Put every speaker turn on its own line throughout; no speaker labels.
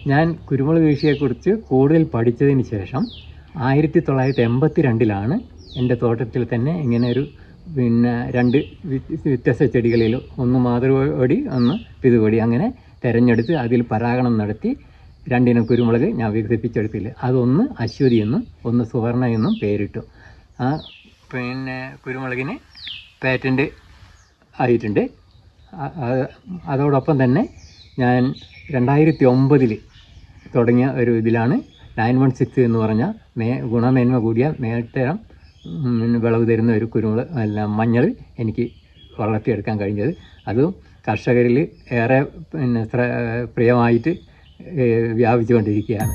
ഞാൻ കുരുമുളക് കൃഷിയെക്കുറിച്ച് കൂടുതൽ പഠിച്ചതിന് ശേഷം ആയിരത്തി തൊള്ളായിരത്തി എൺപത്തി രണ്ടിലാണ് എൻ്റെ തോട്ടത്തിൽ തന്നെ ഇങ്ങനെ ഒരു പിന്നെ രണ്ട് വ്യ- വ്യത്യസ്ത ചെടികളിൽ ഒന്ന് മാതൃകൊടി ഒന്ന് പിതുകൊടി അങ്ങനെ തിരഞ്ഞെടുത്ത് അതിൽ പരാഗണം നടത്തി രണ്ടിനം കുരുമുളക് ഞാൻ വികസിപ്പിച്ചെടുത്തില്ല അതൊന്ന് അശ്വതി എന്നും ഒന്ന് സുവർണ എന്നും പേരിട്ടു ആ പിന്നെ കുരുമുളകിന് പാറ്റൻ്റ് ആയിട്ടുണ്ട് അ- അ- അതോടൊപ്പം തന്നെ ഞാൻ രണ്ടായിരത്തി ഒമ്പതിൽ തുടങ്ങിയ ഒരു ഇതിലാണ് നയൻ വൺ സിക്സ് എന്ന് പറഞ്ഞ മേ ഗുണമേന്മ കൂടിയ മേൽത്തരം ഉം, പിന്നെ വിളവ് തരുന്ന ഒരു കുരുമുളക് അല്ല മഞ്ഞൾ എനിക്ക് വളർത്തിയെടുക്കാൻ കഴിഞ്ഞത് അതും കർഷകരിൽ ഏറെ പിന്നെ ശ്ര- പ്രിയമായിട്ട് ഏഹ്, വ്യാപിച്ചുകൊണ്ടിരിക്കുകയാണ്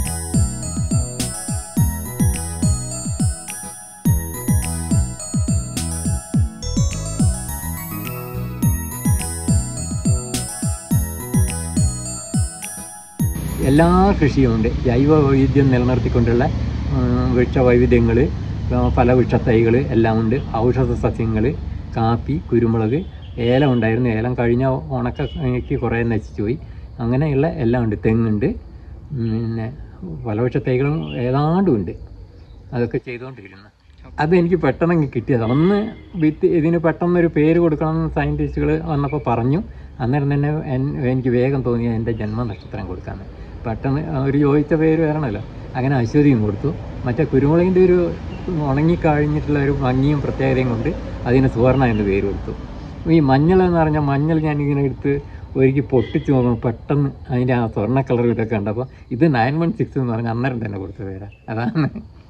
എല്ലാ കൃഷിയുമുണ്ട് ജൈവ വൈവിധ്യം നിലനിർത്തിക്കൊണ്ടുള്ള ഉം, വൃക്ഷവൈവിധ്യങ്ങൾ ഫലവൃക്ഷ തൈകൾ എല്ലാം ഉണ്ട് ഔഷധ സസ്യങ്ങൾ കാപ്പി കുരുമുളക് ഏലം ഉണ്ടായിരുന്നു ഏലം കഴിഞ്ഞ ഉണക്കക്ക് കുറേ നശിച്ചു പോയി അങ്ങനെയുള്ള എല്ലാം ഉണ്ട് തെങ്ങുണ്ട് പിന്നെ ഫലവൃക്ഷ തൈകളും ഏതാണ്ടും ഉണ്ട് അതൊക്കെ ചെയ്തുകൊണ്ടിരുന്നു അത് എനിക്ക് പെട്ടെന്ന് അങ്ങ് കിട്ടിയത് അന്ന് വിത്ത് ഇതിന് പെട്ടെന്നൊരു പേര് കൊടുക്കണം എന്ന് സയൻറ്റിസ്റ്റുകൾ വന്നപ്പോൾ പറഞ്ഞു അന്നേരം തന്നെ എൻ- എനിക്ക് വേഗം തോന്നി എൻ്റെ ജന്മനക്ഷത്രം കൊടുക്കാമെന്ന് പെട്ടെന്ന് ഒരു ചോദിച്ച പേര് വരണമല്ലോ അങ്ങനെ അശ്വതിയും കൊടുത്തു മറ്റേ കുരുമുളകിൻ്റെ ഒരു ഉണങ്ങിക്കഴിഞ്ഞിട്ടുള്ള ഒരു ഭംഗിയും പ്രത്യേകതയും കൊണ്ട് അതിന് സുവർണ എന്ന് പേര് കൊടുത്തു ഈ മഞ്ഞൾ എന്ന് പറഞ്ഞാൽ മഞ്ഞൾ ഞാനിങ്ങനെ എടുത്ത് ഒരിക്കൽ പൊട്ടിച്ച് നോക്കുമ്പോൾ പെട്ടെന്ന് അതിൻ്റെ ആ സ്വർണ്ണ കളർ ഇതൊക്കെ കണ്ടപ്പോൾ ഇത് നയൻ വൺ സിക്സ് എന്ന് പറഞ്ഞാൽ അന്നേരം തന്നെ കൊടുത്ത പേരാ അതാണ്